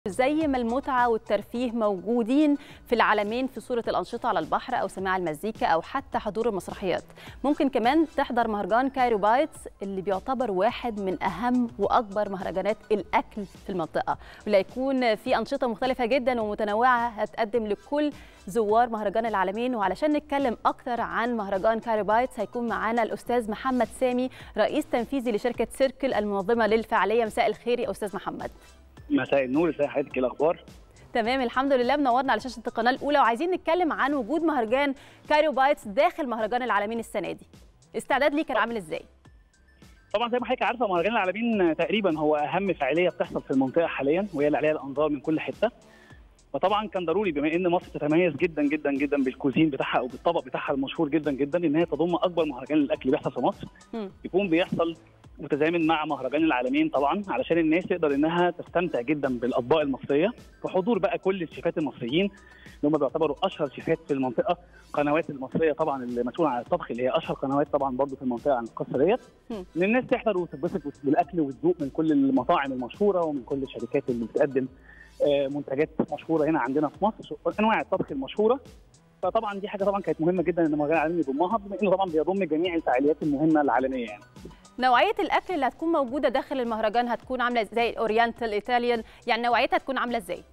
زي ما المتعة والترفيه موجودين في العالمين في صورة الأنشطة على البحر أو سماع المزيكا أو حتى حضور المسرحيات ممكن كمان تحضر مهرجان كايرو بايتس اللي بيعتبر واحد من أهم وأكبر مهرجانات الأكل في المنطقة واللي هيكون في أنشطة مختلفة جدا ومتنوعة هتقدم لكل زوار مهرجان العالمين وعلشان نتكلم أكتر عن مهرجان كايرو بايتس هيكون معانا الأستاذ محمد سامي رئيس تنفيذي لشركة سيركل المنظمة للفعالية مساء الخير يا أستاذ محمد مساء النور ازي حضرتك ايه الاخبار تمام الحمد لله منورنا على شاشه القناه الاولى وعايزين نتكلم عن وجود مهرجان كايرو بايتس داخل مهرجان العالمين السنه دي استعداد ليه كان عامل ازاي طبعا زي ما حضرتك عارفه مهرجان العالمين تقريبا هو اهم فعاليه بتحصل في المنطقه حاليا وهي اللي عليها الانظار من كل حته فطبعا كان ضروري بما ان مصر تتميز جدا جدا جدا بالكوزين بتاعها او بالطبق بتاعها المشهور جدا جدا ان هي تضم اكبر مهرجان للاكل بيحصل في مصر م. يكون بيحصل متزامن مع مهرجان العالمين طبعا علشان الناس تقدر انها تستمتع جدا بالاطباق المصريه بحضور بقى كل الشيفات المصريين اللي هم بيعتبروا اشهر شيفات في المنطقه قنوات المصريه طبعا اللي مسؤوله عن الطبخ اللي هي اشهر قنوات طبعا برضو في المنطقه عن القصه ديت مم. ان الناس تحضر وتتبسط بالاكل والذوق من كل المطاعم المشهوره ومن كل الشركات اللي بتقدم آه، منتجات مشهوره هنا عندنا في مصر انواع الطبخ المشهوره فطبعا دي حاجه طبعا كانت مهمه جدا ان المهرجان العالمي يضمها بما انه طبعا بيضم جميع الفعاليات المهمه العالميه يعني نوعيه الاكل اللي هتكون موجوده داخل المهرجان هتكون عامله زي الاورينتال ايطاليان يعني نوعيتها هتكون عامله ازاي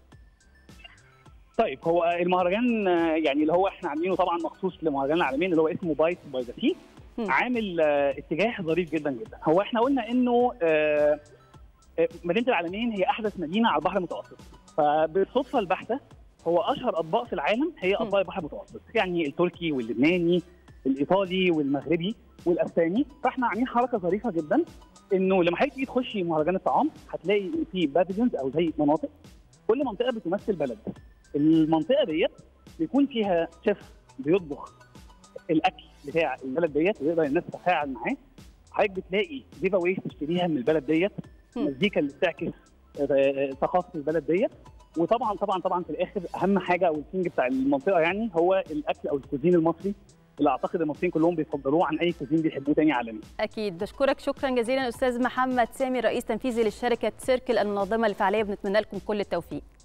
طيب هو المهرجان آه، يعني اللي هو احنا عاملينه طبعا مخصوص لمهرجان العالمين اللي هو اسمه بايت باي ذا سي مم. عامل آه، اتجاه ظريف جدا جدا هو احنا قلنا انه آه، آه، مدينه العالمين هي احدث مدينه على البحر المتوسط فبالصدفه البحته هو اشهر اطباق في العالم هي مم. اطباق البحر المتوسط يعني التركي واللبناني الايطالي والمغربي والاسباني فاحنا عاملين حركه ظريفه جدا انه لما حضرتك تيجي تخشي مهرجان الطعام هتلاقي في بافيليونز او زي مناطق كل منطقه بتمثل بلد المنطقه ديت بيكون فيها شيف بيطبخ الاكل بتاع البلد ديت ويقدر الناس تتفاعل معاه حضرتك بتلاقي جيف اويز تشتريها من البلد ديت مم. مزيكا اللي بتعكس آه، آه، ثقافه البلد ديت وطبعا طبعا طبعا في الاخر اهم حاجه او الكينج بتاع المنطقه يعني هو الاكل او الكوزين المصري اللي اعتقد المصريين كلهم بيفضلوه عن اي كوزين بيحبوه تاني عالمي اكيد بشكرك شكرا جزيلا استاذ محمد سامي رئيس تنفيذي لشركه سيركل المنظمه للفعاليه بنتمنى لكم كل التوفيق